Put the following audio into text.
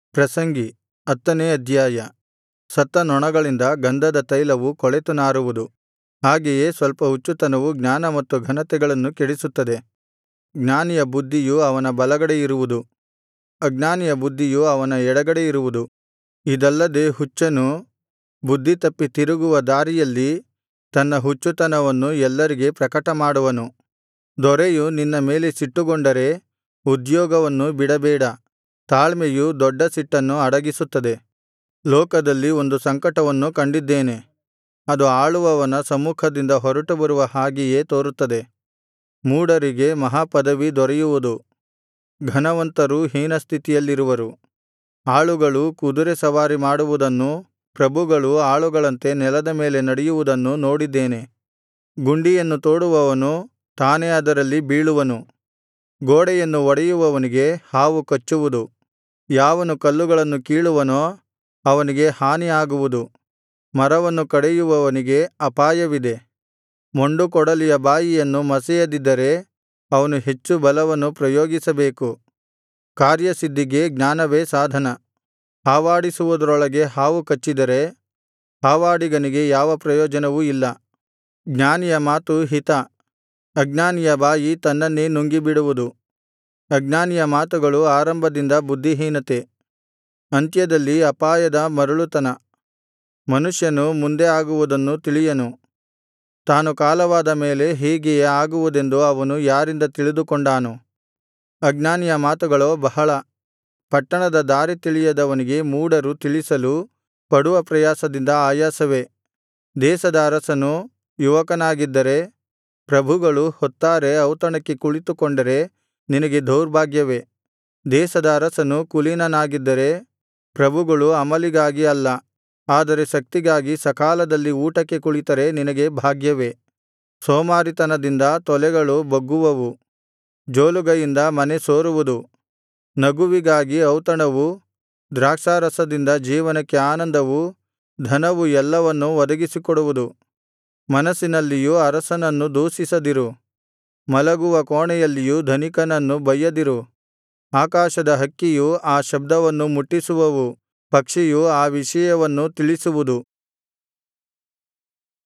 ಪ್ರಸಂಗಿ ಹತ್ತನೇ ಅಧ್ಯಾಯ ಸತ್ತ ನೊಣಗಳಿಂದ ಗಂಧದ ತೈಲವು ಕೊಳೆತು ನಾರುವುದು ಹಾಗೆಯೇ ಸ್ವಲ್ಪ ಹುಚ್ಚುತನವು ಜ್ಞಾನ ಮತ್ತು ಘನತೆಗಳನ್ನು ಕೆಡಿಸುತ್ತದೆ ಜ್ಞಾನಿಯ ಬುದ್ಧಿಯು ಅವನ ಬಲಗಡೆ ಇರುವುದು ಅಜ್ಞಾನಿಯ ಬುದ್ಧಿಯು ಅವನ ಎಡಗಡೆ ಇರುವುದು ಇದಲ್ಲದೆ ಹುಚ್ಚನು ಬುದ್ಧಿತಪ್ಪಿ ತಿರುಗುವ ದಾರಿಯಲ್ಲಿ ತನ್ನ ಹುಚ್ಚುತನವನ್ನು ಎಲ್ಲರಿಗೆ ಪ್ರಕಟಮಾಡುವನು ದೊರೆಯು ನಿನ್ನ ಮೇಲೆ ಸಿಟ್ಟುಗೊಂಡರೆ ಉದ್ಯೋಗವನ್ನು ಬಿಡಬೇಡ ತಾಳ್ಮೆಯು ದೊಡ್ಡ ಸಿಟ್ಟನ್ನು ಅಡಗಿಸುತ್ತದೆ ಲೋಕದಲ್ಲಿ ಒಂದು ಸಂಕಟವನ್ನು ಕಂಡಿದ್ದೇನೆ ಅದು ಆಳುವವನ ಸಮ್ಮುಖದಿಂದ ಹೊರಟುಬರುವ ಹಾಗೆಯೇ ತೋರುತ್ತದೆ ಮೂಢರಿಗೆ ಮಹಾಪದವಿ ದೊರೆಯುವುದು ಘನವಂತರು ಹೀನಸ್ಥಿತಿಯಲ್ಲಿರುವರು ಆಳುಗಳು ಕುದುರೆ ಸವಾರಿ ಮಾಡುವುದನ್ನೂ ಪ್ರಭುಗಳು ಆಳುಗಳಂತೆ ನೆಲದ ಮೇಲೆ ನಡೆಯುವುದನ್ನೂ ನೋಡಿದ್ದೇನೆ ಗುಂಡಿಯನ್ನು ತೋಡುವವನು ತಾನೇ ಅದರಲ್ಲಿ ಬೀಳುವನು ಗೋಡೆಯನ್ನು ಒಡೆಯುವವನಿಗೆ ಹಾವು ಕಚ್ಚುವುದು ಯಾವನು ಕಲ್ಲುಗಳನ್ನು ಕೀಳುವನೋ ಅವನಿಗೆ ಹಾನಿ ಆಗುವುದು ಮರವನ್ನು ಕಡಿಯುವವನಿಗೆ ಅಪಾಯವಿದೆ ಮೊಂಡುಕೊಡಲಿಯ ಬಾಯಿಯನ್ನು ಮಸೆಯದಿದ್ದರೆ ಅವನು ಹೆಚ್ಚು ಬಲವನ್ನು ಪ್ರಯೋಗಿಸಬೇಕು ಕಾರ್ಯಸಿದ್ಧಿಗೆ ಜ್ಞಾನವೇ ಸಾಧನ ಹಾವಾಡಿಸುವುದರೊಳಗೆ ಹಾವು ಕಚ್ಚಿದರೆ ಹಾವಾಡಿಗನಿಗೆ ಯಾವ ಪ್ರಯೋಜನವೂ ಇಲ್ಲ ಜ್ಞಾನಿಯ ಮಾತು ಹಿತ ಅಜ್ಞಾನಿಯ ಬಾಯಿ ತನ್ನನ್ನೇ ನುಂಗಿಬಿಡುವುದು ಅಜ್ಞಾನಿಯ ಮಾತುಗಳು ಆರಂಭದಿಂದ ಬುದ್ಧಿಹೀನತೆ ಅಂತ್ಯದಲ್ಲಿ ಅಪಾಯದ ಮರಳುತನ ಮನುಷ್ಯನು ಮುಂದೆ ಆಗುವುದನ್ನು ತಿಳಿಯನು ತಾನು ಕಾಲವಾದ ಮೇಲೆ ಹೀಗೆಯೇ ಆಗುವುದೆಂದು ಅವನು ಯಾರಿಂದ ತಿಳಿದುಕೊಂಡಾನು ಅಜ್ಞಾನಿಯ ಮಾತುಗಳೋ ಬಹಳ ಪಟ್ಟಣದ ದಾರಿ ತಿಳಿಯದವನಿಗೆ ಮೂಢರು ತಿಳಿಸಲು ಪಡುವ ಪ್ರಯಾಸದಿಂದ ಆಯಾಸವೇ ದೇಶದ ಅರಸನು ಯುವಕನಾಗಿದ್ದರೆ ಪ್ರಭುಗಳು ಹೊತ್ತಾರೆ ಔತಣಕ್ಕೆ ಕುಳಿತುಕೊಂಡರೆ ನಿನಗೆ ದೌರ್ಭಾಗ್ಯವೇ ದೇಶದ ಅರಸನು ಕುಲೀನನಾಗಿದ್ದರೆ ಪ್ರಭುಗಳು ಅಮಲಿಗಾಗಿ ಅಲ್ಲ ಆದರೆ ಶಕ್ತಿಗಾಗಿ ಸಕಾಲದಲ್ಲಿ ಊಟಕ್ಕೆ ಕುಳಿತರೆ ನಿನಗೆ ಭಾಗ್ಯವೇ ಸೋಮಾರಿತನದಿಂದ ತೊಲೆಗಳು ಬೊಗ್ಗುವವು ಜೋಲುಗೈಯಿಂದ ಮನೆ ಸೋರುವುದು ನಗುವಿಗಾಗಿ ಔತಣವು ದ್ರಾಕ್ಷಾರಸದಿಂದ ಜೀವನಕ್ಕೆ ಆನಂದವು ಧನವು ಎಲ್ಲವನ್ನೂ ಒದಗಿಸಿಕೊಡುವುದು ಮನಸ್ಸಿನಲ್ಲಿಯೂ ಅರಸನನ್ನು ದೂಷಿಸದಿರು ಮಲಗುವ ಕೋಣೆಯಲ್ಲಿಯೂ ಧನಿಕನನ್ನು ಬಯ್ಯದಿರು ಆಕಾಶದ ಹಕ್ಕಿಯು ಆ ಶಬ್ದವನ್ನು ಮುಟ್ಟಿಸುವವು ಪಕ್ಷಿಯು ಆ ವಿಷಯವನ್ನು ತಿಳಿಸುವುದು